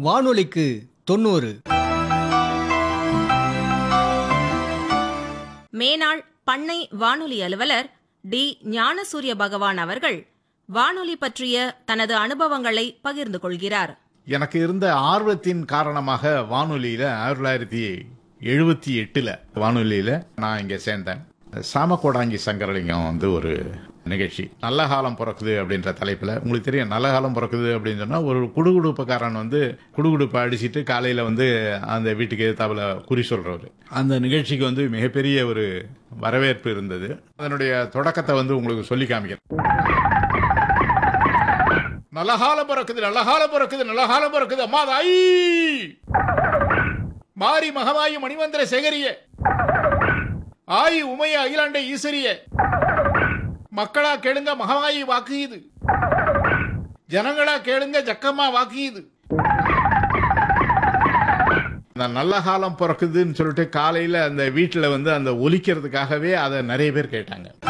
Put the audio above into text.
வானொலிக்கு தொண்ணூறு மேனாள் பண்ணை வானொலி அலுவலர் டி ஞானசூரிய பகவான் அவர்கள் வானொலி பற்றிய தனது அனுபவங்களை பகிர்ந்து கொள்கிறார் எனக்கு இருந்த ஆர்வத்தின் காரணமாக வானொலியில ஆயிரத்தி தொள்ளாயிரத்தி எழுபத்தி எட்டுல வானொலியில நான் இங்க சேர்ந்தேன் சாமக்கோடாங்கி சங்கரலிங்கம் வந்து ஒரு நிகழ்ச்சி நல்ல காலம் பிறக்குது அப்படின்ற தலைப்புல உங்களுக்கு தெரியும் நல்ல காலம் பிறக்குது அப்படின்னு சொன்னா ஒரு குடுகுடுப்புக்காரன் வந்து குடுகுடுப்பை அடிச்சிட்டு காலையில வந்து அந்த வீட்டுக்கு எதிர்த்தாப்புல குறி சொல்றவர் அந்த நிகழ்ச்சிக்கு வந்து மிகப்பெரிய ஒரு வரவேற்பு இருந்தது அதனுடைய தொடக்கத்தை வந்து உங்களுக்கு சொல்லி காமிக்கிறேன் நல்ல காலம் பிறக்குது நல்ல காலம் பிறக்குது நல்ல காலம் பிறக்குது அம்மா தாயி மாரி மகமாயி மணிவந்திர சேகரிய ஆயி உமைய அகிலாண்ட ஈஸ்வரிய மக்களா கேளுங்க மகமாயி வாக்குயுது ஜனங்களா கேளுங்க ஜக்கம்மா வாக்குயுது இந்த நல்ல காலம் பிறக்குதுன்னு சொல்லிட்டு காலையில அந்த வீட்டுல வந்து அந்த ஒலிக்கிறதுக்காகவே அதை நிறைய பேர் கேட்டாங்க